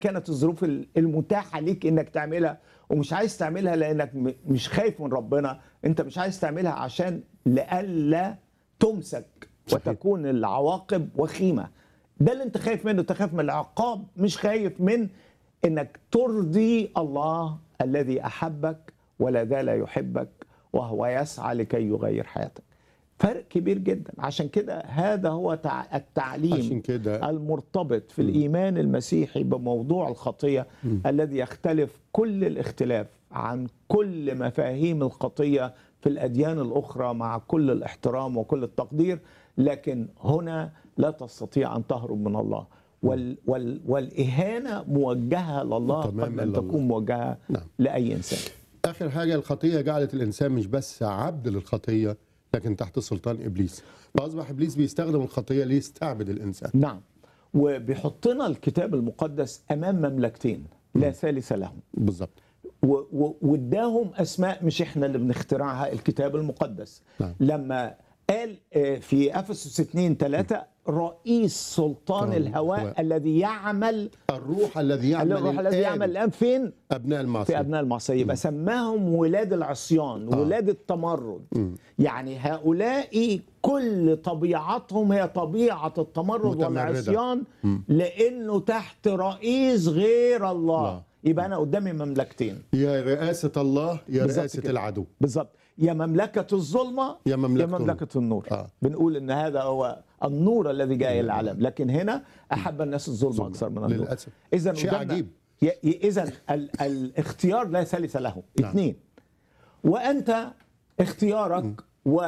كانت الظروف المتاحه ليك انك تعملها ومش عايز تعملها لانك م- مش خايف من ربنا انت مش عايز تعملها عشان لئلا تمسك صحيح. وتكون العواقب وخيمه ده اللي انت خايف منه انت خايف من العقاب مش خايف من انك ترضي الله الذي احبك ولا زال يحبك وهو يسعى لكي يغير حياتك فرق كبير جدا عشان كده هذا هو تع- التعليم عشان كده المرتبط في الايمان المسيحي بموضوع الخطيه الذي يختلف كل الاختلاف عن كل مفاهيم الخطيه في الاديان الاخرى مع كل الاحترام وكل التقدير لكن هنا لا تستطيع ان تهرب من الله وال وال والاهانه موجهه لله تماماً قبل ان لله. تكون موجهه نعم. لاي انسان اخر حاجه الخطيه جعلت الانسان مش بس عبد للخطيه لكن تحت سلطان ابليس فاصبح ابليس بيستخدم الخطيه ليستعبد الانسان نعم وبيحطنا الكتاب المقدس امام مملكتين لا ثالث لهم بالظبط و- و- واداهم اسماء مش احنا اللي بنخترعها الكتاب المقدس نعم. لما قال آه، في افسس 2 3 رئيس سلطان طبعاً. الهواء هو- الذي يعمل الروح الذي يعمل الروح الذي الآن يعمل الان فين؟ ابناء في المعصيه ابناء المعصيه يبقى سماهم ولاد العصيان آه. ولاد التمرد يعني هؤلاء كل طبيعتهم هي طبيعه التمرد متمردة. والعصيان لانه تحت رئيس غير الله الله. يبقى انا قدامي مملكتين يا رئاسه الله يا بالظبط رئاسه كده. العدو بالظبط يا مملكه الظلمه يا مملكة يا مملكه النور آه. بنقول ان هذا هو النور الذي جاء الى العالم لكن هنا احب الناس الظلم اكثر من النور للأسف. اذا شيء عجيب. اذا ال- الاختيار لا ثالث له نعم. اثنين وانت اختيارك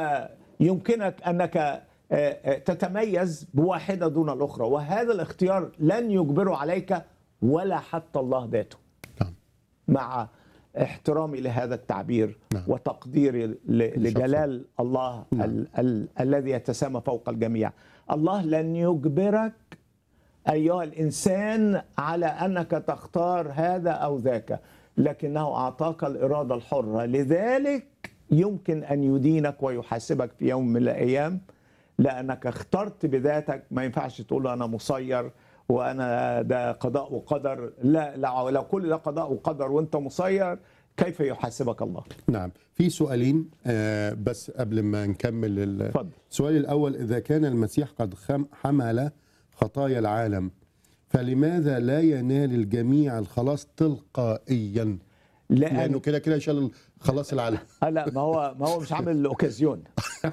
ويمكنك انك آه، آه، تتميز بواحده دون الاخرى وهذا الاختيار لن يجبره عليك ولا حتى الله ذاته نعم مع احترامي لهذا التعبير نعم. وتقديري ل- لجلال الله ال- ال- الذي يتسامى فوق الجميع الله لن يجبرك ايها الانسان على انك تختار هذا او ذاك لكنه اعطاك الاراده الحره لذلك يمكن ان يدينك ويحاسبك في يوم من الايام لانك اخترت بذاتك ما ينفعش تقول انا مسير وانا ده قضاء وقدر لا, لا لو كل ده قضاء وقدر وانت مسير كيف يحاسبك الله نعم في سؤالين آه بس قبل ما نكمل ال- اتفضل. السؤال الاول اذا كان المسيح قد خم- حمل خطايا العالم فلماذا لا ينال الجميع الخلاص تلقائيا لأن لانه كده كده شال خلاص العالم آه لا ما هو ما هو مش عامل الاوكازيون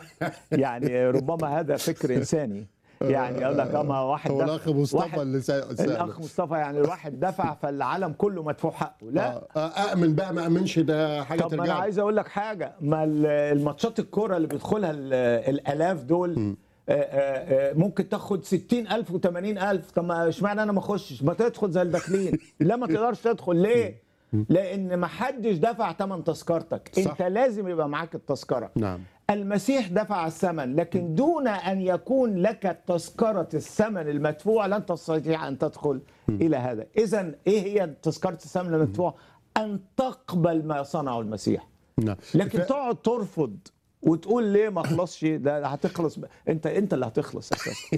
يعني ربما هذا فكر انساني يعني يقول لك اما واحد هو دفع- الاخ مصطفى واحد- اللي سا- سأله. الاخ مصطفى يعني الواحد دفع فالعالم كله مدفوع حقه لا آه، آه، اامن بقى ما امنش ده حاجه طب ما انا ترجع له. عايز اقول لك حاجه ما ال- الماتشات الكوره اللي بيدخلها ال- الالاف دول آه، آه، آه، ممكن تاخد 60000 و80000 طب ما اشمعنى انا ما اخشش ما تدخل زي الداخلين لا ما تقدرش تدخل ليه لان ما حدش دفع ثمن تذكرتك صح. انت لازم يبقى معاك التذكره نعم المسيح دفع الثمن لكن دون ان يكون لك تذكره الثمن المدفوع لن تستطيع ان تدخل الى هذا اذا ايه هي تذكره الثمن المدفوع ان تقبل ما صنعه المسيح نعم لكن ف- تقعد ترفض وتقول ليه ما خلصش ده هتخلص ب... انت انت اللي هتخلص اساسا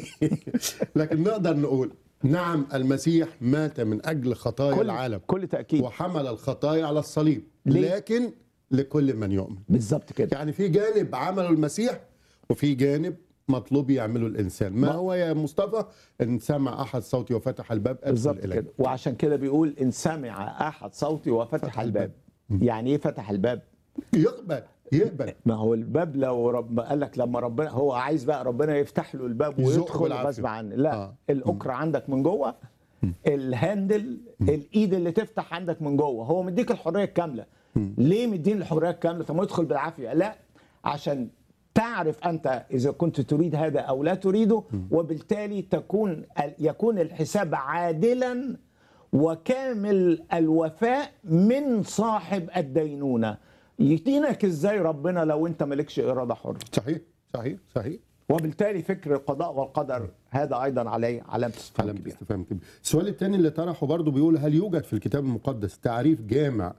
لكن نقدر نقول نعم المسيح مات من اجل خطايا كل العالم كل تاكيد وحمل الخطايا على الصليب ليه؟ لكن لكل من يؤمن بالظبط كده يعني في جانب عمله المسيح وفي جانب مطلوب يعمله الانسان ما ما- هو يا مصطفى ان سمع احد صوتي وفتح الباب ادخل بالظبط اليه كده وعشان كده بيقول ان سمع احد صوتي وفتح الباب يعني ايه فتح الباب يقبل يقبل ما هو الباب لو رب قال لك لما ربنا هو عايز بقى ربنا يفتح له الباب يزقه ويدخل بالعافية. غصب عنه لا آه. آه. الاكرة عندك من جوه الهاندل الايد اللي تفتح عندك من جوه هو مديك الحريه الكامله ليه مدين الحريه الكامله طب ما يدخل بالعافيه لا عشان تعرف انت اذا كنت تريد هذا او لا تريده وبالتالي تكون يكون الحساب عادلا وكامل الوفاء من صاحب الدينونه يدينك ازاي ربنا لو انت مالكش اراده حره صحيح صحيح صحيح وبالتالي فكر القضاء والقدر هذا ايضا عليه علامه استفهام علامة كبيره استفهام كبير السؤال الثاني اللي طرحه برضه بيقول هل يوجد في الكتاب المقدس تعريف جامع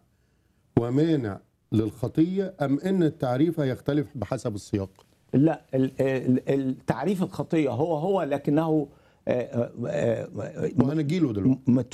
ومانع للخطية أم أن التعريف يختلف بحسب السياق لا ال- ال- التعريف الخطيه هو هو لكنه آه، آه، آه، ما نجيله دلوقتي م-